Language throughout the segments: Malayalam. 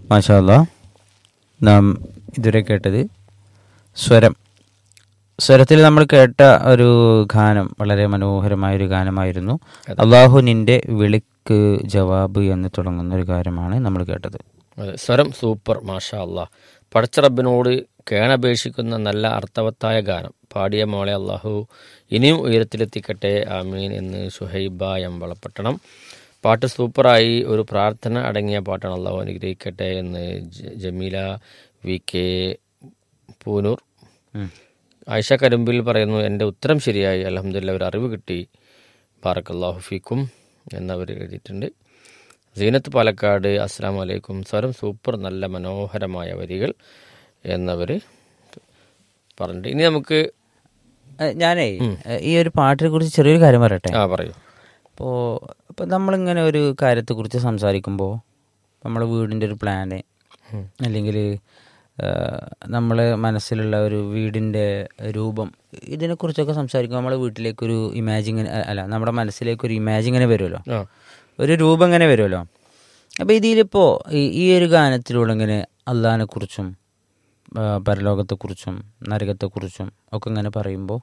മാഷാല്ല നാം ഇതുവരെ കേട്ടത് സ്വരം സ്വരത്തിൽ നമ്മൾ കേട്ട ഒരു ഗാനം വളരെ മനോഹരമായ ഒരു ഗാനമായിരുന്നു അള്ളാഹു നിന്റെ വിളിക്ക് ജവാബ് എന്ന് തുടങ്ങുന്ന ഒരു കാര്യമാണ് നമ്മൾ കേട്ടത് അതെ സ്വരം സൂപ്പർ മാഷാ അല്ലാ പടച്ച റബ്ബിനോട് കേണപേക്ഷിക്കുന്ന നല്ല അർത്ഥവത്തായ ഗാനം പാടിയ മോളെ അള്ളാഹു ഇനിയും ഉയരത്തിലെത്തിക്കട്ടെ ആമീൻ എന്ന് സുഹൈബ എമ്പളപ്പട്ടണം പാട്ട് സൂപ്പറായി ഒരു പ്രാർത്ഥന അടങ്ങിയ പാട്ടാണ് അള്ളാഹു അനുഗ്രഹിക്കട്ടെ എന്ന് ജ- ജമീല വി കെ പൂനൂർ ഉം. ആയിഷ കരുമ്പിൽ പറയുന്നു എൻ്റെ ഉത്തരം ശരിയായി അലഹമില്ല ഒരു അറിവ് കിട്ടി ബാറക്കല്ലാഹു ഫീക്കും എന്നവർ എഴുതിയിട്ടുണ്ട് സീനത്ത് പാലക്കാട് അസ്സാം വലൈക്കും സ്വരം സൂപ്പർ നല്ല മനോഹരമായ വരികൾ എന്നവർ പറഞ്ഞിട്ട് ഇനി നമുക്ക് ഏഹ് ഞാനേ ഏഹ് ഈ ഒരു പാട്ടിനെ കുറിച്ച് ചെറിയൊരു കാര്യം പറയട്ടെ ആ പറയൂ അപ്പോൾ ഇപ്പോൾ നമ്മളിങ്ങനെ ഒരു കാര്യത്തെക്കുറിച്ച് സംസാരിക്കുമ്പോൾ നമ്മളെ വീടിൻ്റെ ഒരു പ്ലാന് അല്ലെങ്കിൽ നമ്മൾ മനസ്സിലുള്ള ഒരു വീടിൻ്റെ രൂപം ഇതിനെക്കുറിച്ചൊക്കെ സംസാരിക്കുമ്പോൾ നമ്മളെ വീട്ടിലേക്കൊരു ഇമാജ് ഇങ്ങനെ അല്ല നമ്മുടെ മനസ്സിലേക്കൊരു ഇമാജ് ഇങ്ങനെ വരുമല്ലോ ആ ഒരു രൂപം ഇങ്ങനെ വരുമല്ലോ അപ്പോൾ ഇതിലിപ്പോൾ ഈ ഒരു ഗാനത്തിലൂടെ ഇങ്ങനെ അള്ളഹാനെക്കുറിച്ചും ആ, പരലോകത്തെക്കുറിച്ചും നരകത്തെക്കുറിച്ചും ഒക്കെ ഇങ്ങനെ പറയുമ്പോൾ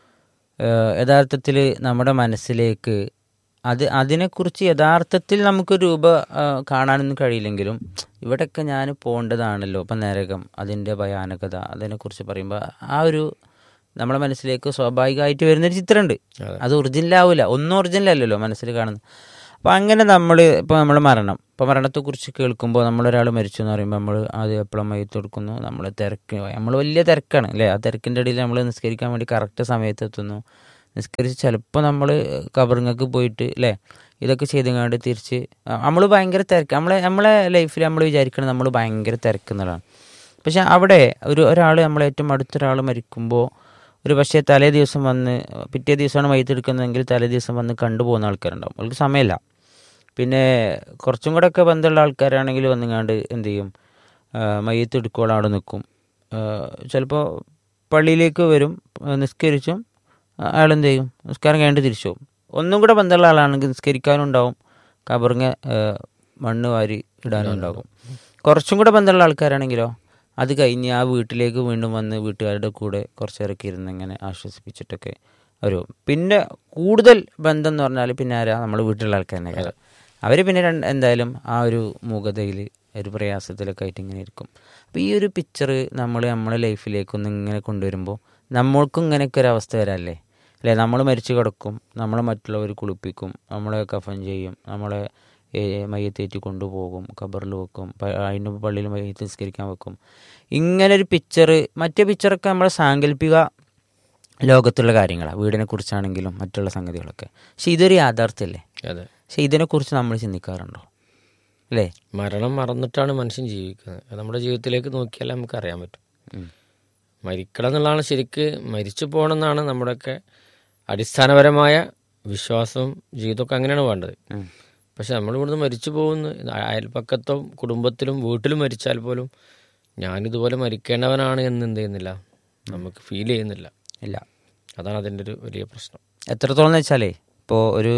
യഥാർത്ഥത്തിൽ നമ്മുടെ മനസ്സിലേക്ക് അത് അതിനെക്കുറിച്ച് യഥാർത്ഥത്തിൽ നമുക്ക് രൂപ ആ, കാണാനൊന്നും കഴിയില്ലെങ്കിലും ഇവിടെയൊക്കെ ഞാൻ പോകേണ്ടതാണല്ലോ ഇപ്പം നരകം അതിൻ്റെ ഭയാനകത അതിനെക്കുറിച്ച് പറയുമ്പോൾ ആ ഒരു നമ്മുടെ മനസ്സിലേക്ക് സ്വാഭാവികമായിട്ട് വരുന്നൊരു ചിത്രമുണ്ട് അത് ഒറിജിനൽ ആവില്ല ഒന്നും ഒറിജിനൽ അല്ലല്ലോ മനസ്സിൽ കാണുന്നത് അപ്പോൾ അങ്ങനെ നമ്മൾ ഇപ്പോൾ നമ്മൾ മരണം ഇപ്പോൾ മരണത്തെക്കുറിച്ച് കേൾക്കുമ്പോൾ നമ്മളൊരാൾ മരിച്ചു എന്ന് പറയുമ്പോൾ നമ്മൾ അത് എപ്പോഴും മയ്യത്ത് കൊടുക്കുന്നു നമ്മൾ തിരക്ക് നമ്മൾ വലിയ തിരക്കാണ് അല്ലേ ആ തിരക്കിൻ്റെ ഇടയിൽ നമ്മൾ നിസ്കരിക്കാൻ വേണ്ടി കറക്റ്റ് സമയത്ത് എത്തുന്നു നിസ്കരിച്ച് ചിലപ്പോൾ നമ്മൾ കബറിങ്ങക്ക് പോയിട്ട് അല്ലേ ഇതൊക്കെ ചെയ്തങ്ങാണ്ട് തിരിച്ച് നമ്മൾ ഭയങ്കര തിരക്ക് നമ്മളെ നമ്മളെ ലൈഫിൽ നമ്മൾ വിചാരിക്കണം നമ്മൾ ഭയങ്കര തിരക്കുന്നതാണ് പക്ഷെ അവിടെ ഒരു ഒരാൾ നമ്മളെ ഏറ്റവും അടുത്തൊരാൾ മരിക്കുമ്പോൾ ഒരു പക്ഷേ തലേ ദിവസം വന്ന് പിറ്റേ ദിവസമാണ് മയ്യത്ത് എടുക്കുന്നതെങ്കിൽ തലേ ദിവസം വന്ന് കണ്ടുപോകുന്ന ആൾക്കാരുണ്ടാവും അവർക്ക് സമയമില്ല പിന്നെ കുറച്ചും കൂടെ ഒക്കെ ബന്ധമുള്ള ആൾക്കാരാണെങ്കിൽ വന്നുങ്ങാണ്ട് എന്ത് ചെയ്യും ആ, മയ്യത്ത് എടുക്കോളം അവിടെ നിൽക്കും ചിലപ്പോൾ പള്ളിയിലേക്ക് വരും ആ, നിസ്കരിച്ചും അയാൾ എന്ത് ചെയ്യും നിസ്കാരം കഴിഞ്ഞിട്ട് തിരിച്ചു പോകും ഒന്നും കൂടെ ബന്ധമുള്ള ആളാണെങ്കിൽ നിസ്കരിക്കാനും ഉണ്ടാവും കബറിങ്ങ മണ്ണ് വാരി ഇടാനും ഉണ്ടാകും കുറച്ചും കൂടെ ബന്ധമുള്ള ആൾക്കാരാണെങ്കിലോ അത് കഴിഞ്ഞ് ആ വീട്ടിലേക്ക് വീണ്ടും വന്ന് വീട്ടുകാരുടെ കൂടെ കുറച്ച് നേരമൊക്കെ ഇരുന്ന് ഇങ്ങനെ ആശ്വസിപ്പിച്ചിട്ടൊക്കെ ഒരു പിന്നെ കൂടുതൽ ബന്ധം എന്ന് പറഞ്ഞാൽ പിന്നെ ആരാ നമ്മൾ വീട്ടിലുള്ള ആൾക്കാർ തന്നെ അവർ പിന്നെ രണ്ട് എന്തായാലും ആ ഒരു മൂകതയിൽ ഒരു പ്രയാസത്തിലൊക്കെ ആയിട്ട് ഇങ്ങനെ ഇരിക്കും അപ്പോൾ ഈ ഒരു പിക്ചർ നമ്മൾ നമ്മളെ ലൈഫിലേക്കൊന്ന് ഇങ്ങനെ കൊണ്ടുവരുമ്പോൾ നമ്മൾക്കും ഇങ്ങനെയൊക്കെ ഒരു അവസ്ഥ വരാല്ലേ അല്ലേ നമ്മൾ മരിച്ചു കിടക്കും നമ്മൾ മറ്റുള്ളവർ കുളിപ്പിക്കും നമ്മളെ കഫൻ ചെയ്യും നമ്മളെ ഏ, മയ്യത്തേറ്റി കൊണ്ടുപോകും ഖബറിൽ വെക്കും പ- അതിന് പള്ളിയിൽ മയ്യത്ത് നിസ്കരിക്കാൻ വെക്കും ഇങ്ങനെ ഒരു പിക്ചർ മറ്റേ പിക്ചറൊക്കെ നമ്മുടെ സാങ്കല്പിക ലോകത്തുള്ള കാര്യങ്ങളാണ് വീടിനെ കുറിച്ചാണെങ്കിലും മറ്റുള്ള സംഗതികളൊക്കെ പക്ഷെ ഇതൊരു യാഥാർത്ഥ്യമല്ലേ അതെ പക്ഷെ ഇതിനെക്കുറിച്ച് നമ്മൾ ചിന്തിക്കാറുണ്ടോ അല്ലേ മരണം മറന്നിട്ടാണ് മനുഷ്യൻ ജീവിക്കുന്നത് അത് നമ്മുടെ ജീവിതത്തിലേക്ക് നോക്കിയാൽ നമുക്ക് അറിയാൻ പറ്റും ഉം. മരിക്കണം എന്നുള്ളതാണ് ശരിക്ക് മരിച്ചു പോകണമെന്നാണ് നമ്മുടെയൊക്കെ അടിസ്ഥാനപരമായ വിശ്വാസവും ജീവിതമൊക്കെ അങ്ങനെയാണ് വേണ്ടത് ഉം. പക്ഷെ നമ്മൾ ഇവിടുന്ന് മരിച്ചു പോകുന്നു അയൽപ്പക്കത്തും കുടുംബത്തിലും വീട്ടിലും മരിച്ചാൽ പോലും ഞാനിതുപോലെ മരിക്കേണ്ടവനാണ് എന്ന് എന്ത് ചെയ്യുന്നില്ല നമുക്ക് ഫീൽ ചെയ്യുന്നില്ല ഇല്ല അതാണ് അതിൻ്റെ ഒരു വലിയ പ്രശ്നം എത്രത്തോളം എന്ന് വെച്ചാലേ ഇപ്പോൾ ഒരു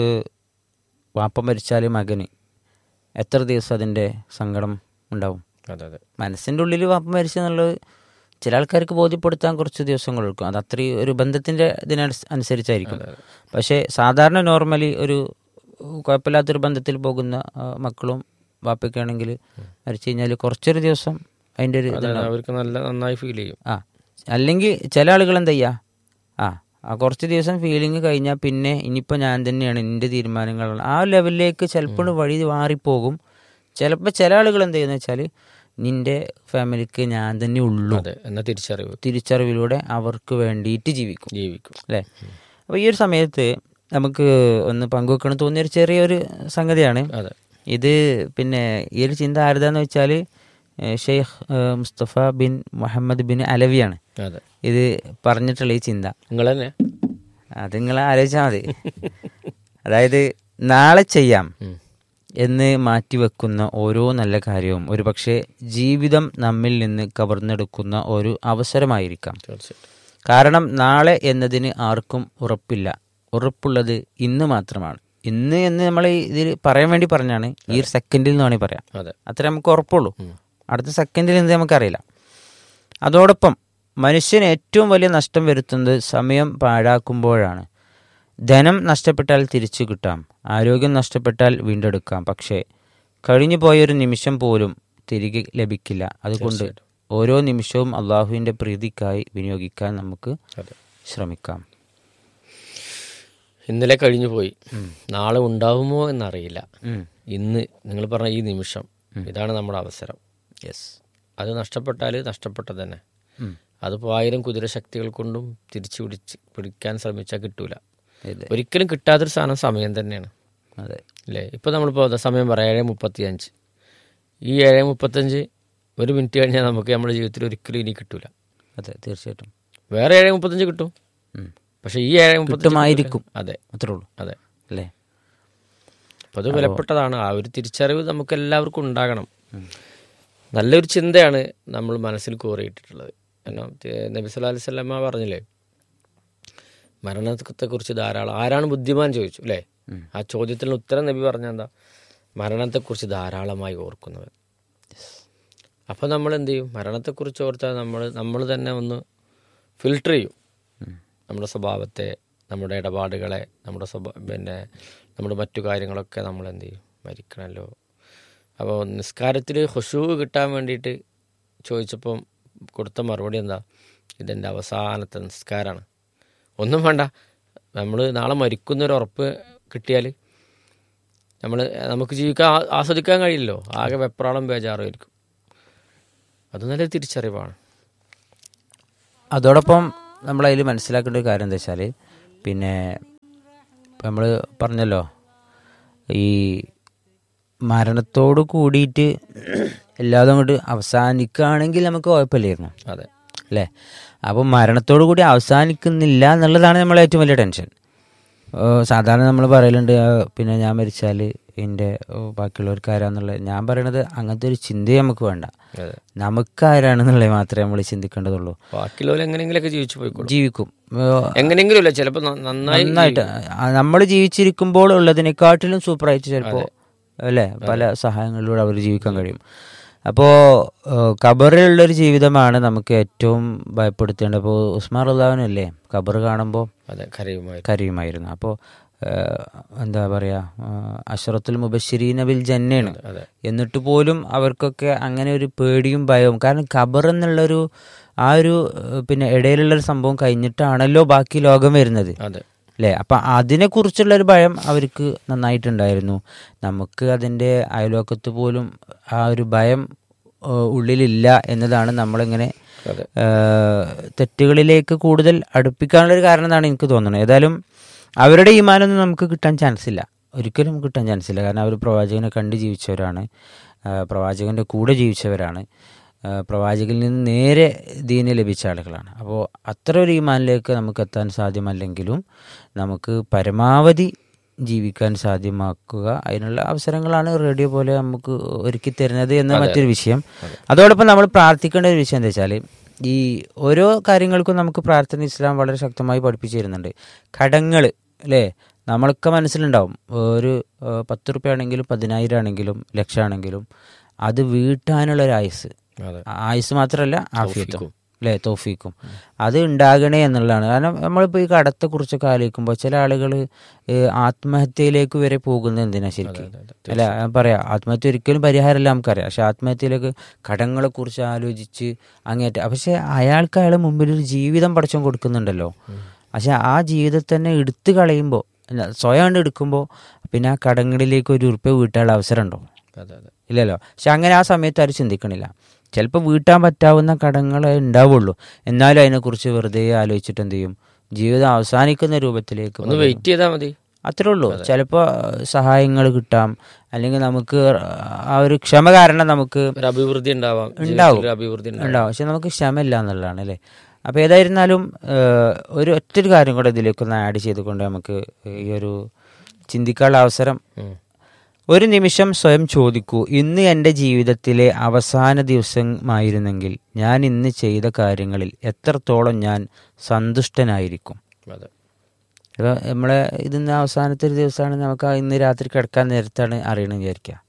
വാപ്പ മരിച്ചാൽ മകന് എത്ര ദിവസം അതിൻ്റെ സങ്കടം ഉണ്ടാവും അതെ അതെ മനസ്സിൻ്റെ ഉള്ളിൽ വാപ്പ മരിച്ചെന്നുള്ളത് ചില ആൾക്കാർക്ക് ബോധ്യപ്പെടുത്താൻ കുറച്ച് ദിവസങ്ങൾ എടുക്കും അത് അത്രയും ഒരു ബന്ധത്തിൻ്റെ ഇതിനനുസ അനുസരിച്ചായിരിക്കും പക്ഷേ സാധാരണ നോർമലി ഒരു കുഴപ്പമില്ലാത്തൊരു ബന്ധത്തിൽ പോകുന്ന ആ, മക്കളും വാപ്പയ്ക്കാണെങ്കിൽ മരിച്ചു കഴിഞ്ഞാൽ കുറച്ചൊരു ദിവസം അതിൻ്റെ ഒരു അതെ അവർക്ക് നല്ല നന്നായി ഫീൽ ചെയ്യും ആ അല്ലെങ്കിൽ ചില ആളുകൾ എന്താ ചെയ്യുക ആ ആ കുറച്ച് ദിവസം ഫീലിംഗ് കഴിഞ്ഞാൽ പിന്നെ ഇനിയിപ്പോൾ ഞാൻ തന്നെയാണ് എൻ്റെ തീരുമാനങ്ങളാണ് ആ ലെവലിലേക്ക് ചിലപ്പോൾ വഴി മാറിപ്പോകും ചിലപ്പോൾ ചില ആളുകൾ എന്ത് ചെയ്യുന്നത് വെച്ചാൽ നിൻ്റെ ഫാമിലിക്ക് ഞാൻ തന്നെ ഉള്ളൂ അതെ എന്ന തിരിച്ചറിവ് തിരിച്ചറിവിലൂടെ അവർക്ക് വേണ്ടിയിട്ട് ജീവിക്കും ജീവിക്കും അല്ലേ അപ്പോൾ ഈ ഒരു സമയത്ത് നമുക്ക് ഒന്ന് പങ്കുവെക്കണം തോന്നിയൊരു ചെറിയൊരു സംഗതിയാണ് അതെ ഇത് പിന്നെ ഈ ഒരു ചിന്ത ആരുതാന്ന് വെച്ചാൽ ഷെയ്ഖ് ഏഹ്, മുസ്തഫ ബിൻ മുഹമ്മദ് ബിൻ അലവിയാണ് അതെ ഇത് പറഞ്ഞിട്ടുള്ള ഈ ചിന്ത നിങ്ങൾ തന്നെ അത് നിങ്ങൾ ആലോചിച്ചാൽ മതി അതായത് നാളെ ചെയ്യാം ഉം. എന്ന് മാറ്റിവെക്കുന്ന ഓരോ നല്ല കാര്യവും ഒരുപക്ഷെ ജീവിതം നമ്മിൽ നിന്ന് കവർന്നെടുക്കുന്ന ഒരു അവസരമായിരിക്കാം തീർച്ചയായിട്ടും കാരണം നാളെ എന്നതിന് ആർക്കും ഉറപ്പില്ല ഉറപ്പുള്ളത് ഇന്ന് മാത്രമാണ് ഇന്ന് എന്ന് നമ്മൾ ഇതിൽ പറയാൻ വേണ്ടി പറഞ്ഞാണ് ഈ ഒരു സെക്കൻഡിൽ എന്ന് വേണമെങ്കിൽ പറയാം അതെ അത്ര നമുക്ക് ഉറപ്പുള്ളൂ അടുത്ത സെക്കൻഡിൽ എന്ത് നമുക്കറിയില്ല അതോടൊപ്പം മനുഷ്യന് ഏറ്റവും വലിയ നഷ്ടം വരുത്തുന്നത് സമയം പാഴാക്കുമ്പോഴാണ് ധനം നഷ്ടപ്പെട്ടാൽ തിരിച്ചു കിട്ടാം ആരോഗ്യം നഷ്ടപ്പെട്ടാൽ വീണ്ടെടുക്കാം പക്ഷേ കഴിഞ്ഞു പോയൊരു നിമിഷം പോലും തിരികെ ലഭിക്കില്ല അതുകൊണ്ട് ഓരോ നിമിഷവും അള്ളാഹുവിൻ്റെ പ്രീതിക്കായി വിനിയോഗിക്കാൻ നമുക്ക് അതെ ശ്രമിക്കാം ഇന്നലെ കഴിഞ്ഞു പോയി നാളെ ഉണ്ടാവുമോ എന്നറിയില്ല ഉം. ഇന്ന് നിങ്ങൾ പറഞ്ഞ ഈ നിമിഷം ഇതാണ് നമ്മുടെ അവസരം യെസ് അത് നഷ്ടപ്പെട്ടാൽ നഷ്ടപ്പെട്ടത് തന്നെ ഉം. അതിപ്പോൾ ആയിരം കുതിരശക്തികൾ കൊണ്ടും തിരിച്ചു പിടിച്ച് പിടിക്കാൻ ശ്രമിച്ചാൽ കിട്ടൂല അതെ ഒരിക്കലും കിട്ടാത്തൊരു സാധനം സമയം തന്നെയാണ് അതെ അല്ലേ ഇപ്പോൾ നമ്മളിപ്പോൾ ദാ സമയം പറയാം ഏഴ് മുപ്പത്തി അഞ്ച് ഈ ഏഴ് മുപ്പത്തഞ്ച് ഒരു മിനിറ്റ് കഴിഞ്ഞാൽ നമുക്ക് നമ്മുടെ ജീവിതത്തിൽ ഒരിക്കലും ഇനി കിട്ടൂല അതെ തീർച്ചയായിട്ടും വേറെ ഏഴ് മുപ്പത്തഞ്ച് കിട്ടും ഉം. പക്ഷേ ഈ ഏഴ് മുപ്പത്തഞ്ച് കിട്ടുമായിരിക്കും. കിട്ടൂല. അതെ അത്രേ ഉള്ളൂ അതെ അല്ലേ അപ്പോൾ അത് വിലപ്പെട്ടതാണ് ആ ഒരു തിരിച്ചറിവ് നമുക്ക് എല്ലാവർക്കും ഉണ്ടാകണം നല്ലൊരു ചിന്തയാണ് നമ്മൾ മനസ്സിൽ കോറിയിട്ടിട്ടുള്ളത് കാരണം തി- നബി സല്ലല്ലാഹു അലൈഹി വസല്ലമ പറഞ്ഞില്ലേ മരണത്തെക്കുറിച്ച് ധാരാളം ആരാണ് ബുദ്ധിമാൻ ചോദിച്ചു അല്ലേ ആ ചോദ്യത്തിന് ഉത്തരം നബി പറഞ്ഞ എന്താ മരണത്തെക്കുറിച്ച് ധാരാളമായി ഓർക്കുന്നവൻ അപ്പോൾ നമ്മൾ എന്ത് ചെയ്യും മരണത്തെക്കുറിച്ച് ഓർത്താൽ നമ്മൾ നമ്മൾ തന്നെ ഒന്ന് ഫിൽട്ടർ ചെയ്യും നമ്മുടെ സ്വഭാവത്തെ നമ്മുടെ ഇടപാടുകളെ നമ്മുടെ സ്വഭാ പിന്നെ നമ്മുടെ മറ്റു കാര്യങ്ങളൊക്കെ നമ്മൾ എന്ത് ചെയ്യും മരിക്കണമല്ലോ അപ്പോൾ നിസ്കാരത്തിൽ ഹുഷൂ കിട്ടാൻ വേണ്ടിയിട്ട് ചോദിച്ചപ്പം കൊടുത്ത മറുപടി എന്താ ഇതെൻ്റെ അവസാനത്തെ നിസ്കാരമാണ് ഒന്നും വേണ്ട നമ്മൾ നാളെ മരിക്കുന്നൊരു ഉറപ്പ് കിട്ടിയാൽ നമ്മൾ നമുക്ക് ജീവിക്കാൻ ആ- ആസ്വദിക്കാൻ കഴിയില്ലല്ലോ ആകെ വെപ്രാളം ബേജാറുമായിരിക്കും അത് നല്ലൊരു തിരിച്ചറിവാണ് അതോടൊപ്പം നമ്മൾ അതിൽ മനസ്സിലാക്കേണ്ട ഒരു കാര്യം എന്താ വെച്ചാൽ പിന്നെ നമ്മൾ പറഞ്ഞല്ലോ ഈ മരണത്തോട് കൂടിയിട്ട് എല്ലാതും അങ്ങോട്ട് അവസാനിക്കുകയാണെങ്കിൽ നമുക്ക് കുഴപ്പമില്ലായിരുന്നു അതെ അല്ലേ അപ്പം മരണത്തോടു കൂടി അവസാനിക്കുന്നില്ല എന്നുള്ളതാണ് നമ്മളെ ഏറ്റവും വലിയ ടെൻഷൻ ഏഹ് സാധാരണ നമ്മൾ പറയലുണ്ട് ആ, പിന്നെ ഞാൻ മരിച്ചാൽ എൻ്റെ ബാക്കിയുള്ളവർക്ക് ആരാന്നുള്ളത് ഞാൻ പറയണത് അങ്ങനത്തെ ഒരു ചിന്തയെ നമുക്ക് വേണ്ട അതെ നമുക്ക് ആരാണെന്നുള്ളത് മാത്രമേ നമ്മൾ ചിന്തിക്കേണ്ടതുള്ളൂ ബാക്കിയുള്ളവർ എങ്ങനെയെങ്കിലുമൊക്കെ ജീവിച്ചു പോയിക്കോളും ജീവിക്കും ഏഹ് എങ്ങനെയെങ്കിലും ഇല്ല ചിലപ്പോൾ നന്നായി നന്നായിട്ട് നമ്മൾ ജീവിച്ചിരിക്കുമ്പോൾ ഉള്ളതിനെക്കാട്ടിലും സൂപ്പറായിട്ട് ചിലപ്പോൾ അല്ലേ പല സഹായങ്ങളിലൂടെ അവർ ജീവിക്കാൻ കഴിയും അപ്പോൾ ഖബറിലുള്ളൊരു ജീവിതമാണ് നമുക്ക് ഏറ്റവും ഭയപ്പെടുത്തേണ്ടത് അപ്പോൾ ഉസ്മാൻ അള്ളാഹുനല്ലേ ഖബർ കാണുമ്പോൾ അതെ കരയുമായി കരയുമായിരുന്നു അപ്പോൾ എന്താ പറയുക അഷറത്തുൽ മുബശ്ശിരീന ബിൽ ജന്നയാണ് അതെ എന്നിട്ട് പോലും അവർക്കൊക്കെ അങ്ങനെ ഒരു പേടിയും ഭയവും കാരണം ഖബർ എന്നുള്ളൊരു ആ ഒരു ഏഹ്, പിന്നെ ഇടയിലുള്ളൊരു സംഭവം കഴിഞ്ഞിട്ടാണല്ലോ ബാക്കി ലോകം വരുന്നത് അതെ അല്ലേ അപ്പം അതിനെക്കുറിച്ചുള്ള ഒരു ഭയം അവർക്ക് നന്നായിട്ടുണ്ടായിരുന്നു നമുക്ക് അതിൻ്റെ അയൽവക്കത്ത് പോലും ആ ഒരു ഭയം ഏഹ്, ഉള്ളിലില്ല എന്നതാണ് നമ്മളിങ്ങനെ അതെ ഏഹ്, തെറ്റുകളിലേക്ക് കൂടുതൽ അടുപ്പിക്കാനുള്ളൊരു കാരണം എന്നാണ് എനിക്ക് തോന്നുന്നത് ഏതായാലും അവരുടെ ഈമാനൊന്നും നമുക്ക് കിട്ടാൻ ചാൻസ് ഇല്ല ഒരിക്കലും കിട്ടാൻ ചാൻസ് ഇല്ല കാരണം അവർ പ്രവാചകനെ കണ്ട് ജീവിച്ചവരാണ് ഏഹ്, പ്രവാചകൻ്റെ കൂടെ ജീവിച്ചവരാണ് ഏഹ്, പ്രവാചകനിൽ നിന്ന് നേരെ ദീന് ലഭിച്ച ആളുകളാണ് അപ്പോൾ അത്ര ഒരു ഈമാനിലേക്ക് നമുക്ക് എത്താൻ സാധ്യമല്ലെങ്കിലും നമുക്ക് പരമാവധി ജീവിക്കാൻ സാധ്യമാക്കുക അതിനുള്ള അവസരങ്ങളാണ് റേഡിയോ പോലെ നമുക്ക് ഒരുക്കി തരുന്നത് എന്ന മറ്റൊരു വിഷയം അതോടൊപ്പം നമ്മൾ പ്രാർത്ഥിക്കേണ്ട ഒരു വിഷയം എന്താ വെച്ചാൽ ഈ ഓരോ കാര്യങ്ങൾക്കും നമുക്ക് പ്രാർത്ഥന ഇസ്ലാം വളരെ ശക്തമായി പഠിപ്പിച്ചു തരുന്നുണ്ട് കടങ്ങൾ അല്ലേ നമ്മളൊക്കെ മനസ്സിലുണ്ടാവും ഒരു ഏഹ്, പത്ത് റുപ്യ ആണെങ്കിലും പതിനായിരം ആണെങ്കിലും ലക്ഷമാണെങ്കിലും അത് വീട്ടാനുള്ള ഒരു ആയുസ് അതെ ആയുസ് മാത്രമല്ല ആഫിയത്തും അല്ലേ തോഫീക്കും അത് ഉണ്ടാകണേ എന്നുള്ളതാണ് കാരണം നമ്മളിപ്പോൾ ഈ കടത്തെ കുറിച്ചൊക്കെ ആലോചിക്കുമ്പോൾ ചില ആളുകൾ ആത്മഹത്യയിലേക്ക് വരെ പോകുന്നത് എന്തിനാ ശരിക്കും അല്ല ഞാൻ പറയാം ആത്മഹത്യ ഒരിക്കലും പരിഹാരമല്ല നമുക്കറിയാം പക്ഷെ ആത്മഹത്യയിലേക്ക് കടങ്ങളെ കുറിച്ച് ആലോചിച്ച് അങ്ങേറ്റ പക്ഷെ അയാൾക്ക് അയാളെ മുമ്പിൽ ഒരു ജീവിതം പടച്ചം കൊടുക്കുന്നുണ്ടല്ലോ പക്ഷെ ആ ജീവിതത്തെ തന്നെ എടുത്തു കളയുമ്പോൾ സ്വയം കൊണ്ട് എടുക്കുമ്പോൾ പിന്നെ ആ കടങ്ങളിലേക്ക് ഒരു ഉറുപ്പ്യ വീട്ടാനുള്ള അവസരം ഉണ്ടോ അതെ അതെ ഇല്ലല്ലോ പക്ഷെ അങ്ങനെ ആ സമയത്ത് ആരും ചിന്തിക്കണില്ല ചിലപ്പോൾ വീട്ടാൻ പറ്റാവുന്ന കടങ്ങളെ ഉണ്ടാവുള്ളൂ എന്നാലും അതിനെക്കുറിച്ച് വെറുതെ ആലോചിച്ചിട്ട് എന്ത് ചെയ്യും ജീവിതം അവസാനിക്കുന്ന രൂപത്തിലേക്ക് ഒന്ന് വെയിറ്റ് ചെയ്താൽ മതി അത്രേ ഉള്ളൂ ചിലപ്പോൾ സഹായങ്ങൾ കിട്ടാം അല്ലെങ്കിൽ നമുക്ക് ആ ഒരു ക്ഷമ കാരണം നമുക്ക് ഒരു അഭിവൃദ്ധി ഉണ്ടാവാം ഉണ്ടാവും. ജീവിതത്തിൽ ഒരു അഭിവൃദ്ധി ഉണ്ടാവും ഉണ്ടാവും പക്ഷെ നമുക്ക് ക്ഷമയില്ല എന്നുള്ളതാണ് അല്ലേ അപ്പോൾ ഏതായിരുന്നാലും ഏഹ്, ഒരു ഒറ്റൊരു കാര്യം കൂടെ ഇതിലേക്കൊന്ന് ആഡ് ചെയ്തുകൊണ്ട് നമുക്ക് ഈ ഒരു ചിന്തിക്കാനുള്ള അവസരം ഉം. ഒരു നിമിഷം സ്വയം ചോദിക്കൂ ഇന്ന് എൻ്റെ ജീവിതത്തിലെ അവസാന ദിവസമായിരുന്നെങ്കിൽ ഞാൻ ഇന്ന് ചെയ്ത കാര്യങ്ങളിൽ എത്രത്തോളം ഞാൻ സന്തുഷ്ടനായിരിക്കും അതെ ഇപ്പോൾ നമ്മളെ ഇതിന്ന് അവസാനത്തെ ഒരു ദിവസമാണ് നമുക്ക് ആ ഇന്ന് രാത്രി കിടക്കാൻ നേരത്താണ് അറിയണമെന്ന് വിചാരിക്കുക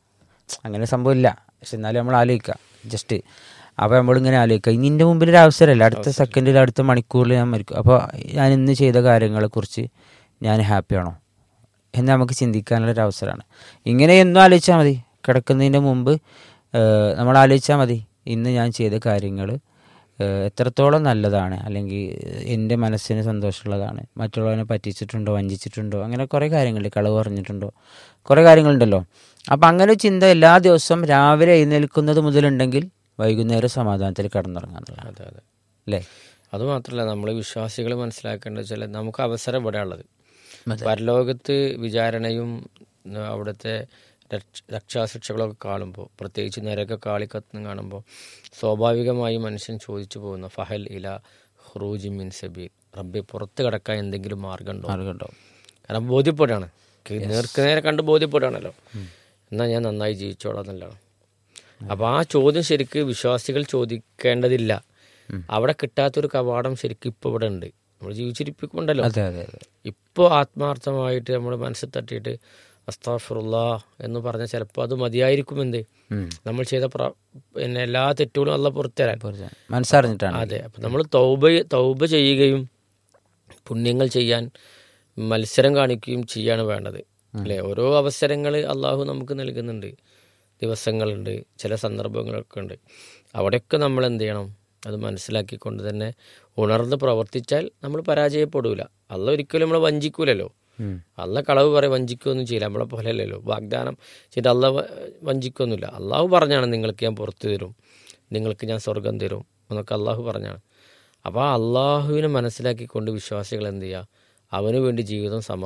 അങ്ങനെ സംഭവമില്ല പക്ഷെ എന്നാലും നമ്മൾ ആലോചിക്കുക ജസ്റ്റ് അപ്പോൾ നമ്മളിങ്ങനെ ആലോചിക്കുക ഇനി എൻ്റെ മുമ്പിൽ ഒരു അവസരമല്ല അടുത്ത സെക്കൻഡിൽ അടുത്ത മണിക്കൂറിൽ ഞാൻ മരിക്കും അപ്പോൾ ഞാൻ ഇന്ന് ചെയ്ത കാര്യങ്ങളെക്കുറിച്ച് ഞാൻ ഹാപ്പിയാണോ എന്ന് നമുക്ക് ചിന്തിക്കാനുള്ളൊരു അവസരമാണ് ഇങ്ങനെ എന്നും ആലോചിച്ചാൽ മതി കിടക്കുന്നതിൻ്റെ മുമ്പ് ഏഹ്, നമ്മൾ ആലോചിച്ചാൽ മതി ഇന്ന് ഞാൻ ചെയ്ത കാര്യങ്ങൾ എത്രത്തോളം നല്ലതാണ് അല്ലെങ്കിൽ എൻ്റെ മനസ്സിന് സന്തോഷമുള്ളതാണ് മറ്റുള്ളവനെ പറ്റിച്ചിട്ടുണ്ടോ വഞ്ചിച്ചിട്ടുണ്ടോ അങ്ങനെ കുറേ കാര്യങ്ങളുണ്ട് കളവ് പറഞ്ഞിട്ടുണ്ടോ കുറേ കാര്യങ്ങളുണ്ടല്ലോ അപ്പം അങ്ങനെ ഒരു ചിന്ത എല്ലാ ദിവസവും രാവിലെ എഴുന്നേൽക്കുന്നത് മുതലുണ്ടെങ്കിൽ വൈകുന്നേരം സമാധാനത്തിൽ കിടന്നുറങ്ങാന്നുള്ളതാണ് അതെ അതെ അല്ലേ അതുമാത്രമല്ല നമ്മൾ വിശ്വാസികൾ മനസ്സിലാക്കേണ്ടത് വെച്ചാൽ നമുക്ക് അവസരം ഇവിടെ ഉള്ളത് പരലോകത്ത് വിചാരണയും ഉം, അവിടുത്തെ രക്ഷ- രക്ഷാശിക്ഷകളൊക്കെ കാണുമ്പോൾ പ്രത്യേകിച്ച് നരക കാളിക്കത്തും കാണുമ്പോൾ സ്വാഭാവികമായി മനുഷ്യൻ ചോദിച്ചു പോകുന്ന ഫഹൽ ഇല ഹുറൂജി മിൻ സബീൽ റബ്ബി പുറത്ത് കിടക്കാൻ എന്തെങ്കിലും മാർഗമുണ്ടോ മാർഗമുണ്ടോ കാരണം ബോധ്യപ്പെടുകയാണ് നേർക്ക് നേരെ കണ്ട് ബോധ്യപ്പെടുകയാണല്ലോ എന്നാൽ ഞാൻ നന്നായി ജീവിച്ചോളാം എന്നുള്ളതാണ് അപ്പോൾ ആ ചോദ്യം ശരിക്ക് വിശ്വാസികൾ ചോദിക്കേണ്ടതില്ല അവിടെ കിട്ടാത്തൊരു കവാടം ശരിക്കും ഇപ്പോൾ ഇവിടെ ഉണ്ട് നമ്മൾ ജീവിച്ചിരിപ്പിക്കുന്നുണ്ടല്ലോ അതെ അതെ അതെ ഇപ്പോൾ ആത്മാർത്ഥമായിട്ട് നമ്മൾ മനസ്സിൽ തട്ടിയിട്ട് അസ്താഫുറുല്ലാ എന്ന് പറഞ്ഞാൽ ചിലപ്പോൾ അത് മതിയായിരിക്കും എന്ത് ഉം. നമ്മൾ ചെയ്ത പ്ര പിന്നെ എല്ലാ തെറ്റുകളും അല്ല പുറത്തുതരാൻ പുറത്ത് മനസ്സറിഞ്ഞിട്ടാണ് അതെ അപ്പം നമ്മൾ തൗബ തൗബ ചെയ്യുകയും പുണ്യങ്ങൾ ചെയ്യാൻ മത്സരം കാണിക്കുകയും ചെയ്യാണ് വേണ്ടത് അല്ലേ ഓരോ അവസരങ്ങൾ അള്ളാഹു നമുക്ക് നൽകുന്നുണ്ട് ദിവസങ്ങളുണ്ട് ചില സന്ദർഭങ്ങളൊക്കെ ഉണ്ട് അവിടെയൊക്കെ നമ്മൾ എന്ത് ചെയ്യണം അത് മനസ്സിലാക്കിക്കൊണ്ട് തന്നെ ഉണർന്ന് പ്രവർത്തിച്ചാൽ നമ്മൾ പരാജയപ്പെടൂല അല്ല ഒരിക്കലും നമ്മളെ വഞ്ചിക്കൂലല്ലോ ഉം. അല്ല കളവ് പറയും വഞ്ചിക്കുകയൊന്നും ചെയ്യില്ല നമ്മളെ പോലെ അല്ലല്ലോ വാഗ്ദാനം ചെയ്ത് അല്ല വഞ്ചിക്കൊന്നുമില്ല അള്ളാഹു പറഞ്ഞാണ് നിങ്ങൾക്ക് ഞാൻ പുറത്തു തരും നിങ്ങൾക്ക് ഞാൻ സ്വർഗം തരും എന്നൊക്കെ അള്ളാഹു പറഞ്ഞാണ് അപ്പോൾ ആ അള്ളാഹുവിനെ മനസ്സിലാക്കിക്കൊണ്ട് വിശ്വാസികൾ എന്ത് ചെയ്യുക അവന് വേണ്ടി ജീവിതം സമ